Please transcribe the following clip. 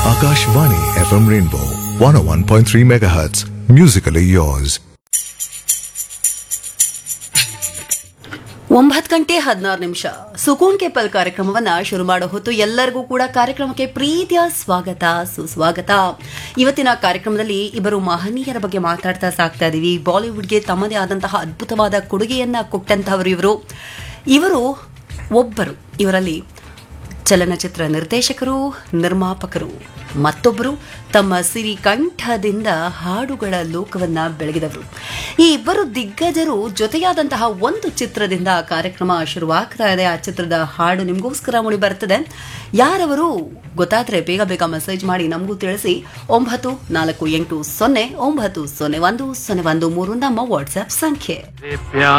Akashvani FM Rainbow 101.3 MHz. Musically yours. ಒಂಬತ್ತು ಗಂಟೆ ಹದಿನಾರು ನಿಮಿಷ ಸುಕೂನ್ ಕೆ ಪಲ್ ಕಾರ್ಯಕ್ರಮವನ್ನ ಶುರು ಮಾಡೋ ಹೊತ್ತು ಎಲ್ಲರಿಗೂ ಕೂಡ ಕಾರ್ಯಕ್ರಮಕ್ಕೆ ಪ್ರೀತಿಯ ಸ್ವಾಗತ ಸುಸ್ವಾಗತ ಇವತ್ತಿನ ಕಾರ್ಯಕ್ರಮದಲ್ಲಿ ಇಬ್ಬರು ಮಹನೀಯರ ಬಗ್ಗೆ ಮಾತಾಡ್ತಾ ಸಾಕ್ತಾ ಇದೀವಿ ಬಾಲಿವುಡ್ಗೆ ತಮ್ಮದೇ ಆದಂತಹ ಅದ್ಭುತವಾದ ಕೊಡುಗೆಯನ್ನ ಕೊಟ್ಟಂತಹವರು ಇವರು ಇವರು ಒಬ್ಬರು ಇವರಲ್ಲಿ ಚಲನಚಿತ್ರ ನಿರ್ದೇಶಕರು ನಿರ್ಮಾಪಕರು ಮತ್ತೊಬ್ಬರು ತಮ್ಮ ಸಿರಿ ಕಂಠದಿಂದ ಹಾಡುಗಳ ಲೋಕವನ್ನ ಬೆಳಗಿದವರು ಈ ಇಬ್ಬರು ದಿಗ್ಗಜರು ಜೊತೆಯಾದಂತಹ ಒಂದು ಚಿತ್ರದಿಂದ ಕಾರ್ಯಕ್ರಮ ಶುರುವಾಗ್ತಾ ಇದೆ ಆ ಚಿತ್ರದ ಹಾಡು ನಿಮಗೋಸ್ಕರ ಮುಡಿ ಬರ್ತದೆ ಯಾರವರು ಗೊತ್ತಾದ್ರೆ ಬೇಗ ಬೇಗ ಮೆಸೇಜ್ ಮಾಡಿ ನಮಗೂ ತಿಳಿಸಿ ಒಂಬತ್ತು ನಾಲ್ಕು ಎಂಟು ಸೊನ್ನೆ ಒಂಬತ್ತು ಸೊನ್ನೆ ಒಂದು ಸೊನ್ನೆ ಒಂದು ಮೂರು ನಮ್ಮ ವಾಟ್ಸ್ಆಪ್ ಸಂಖ್ಯೆ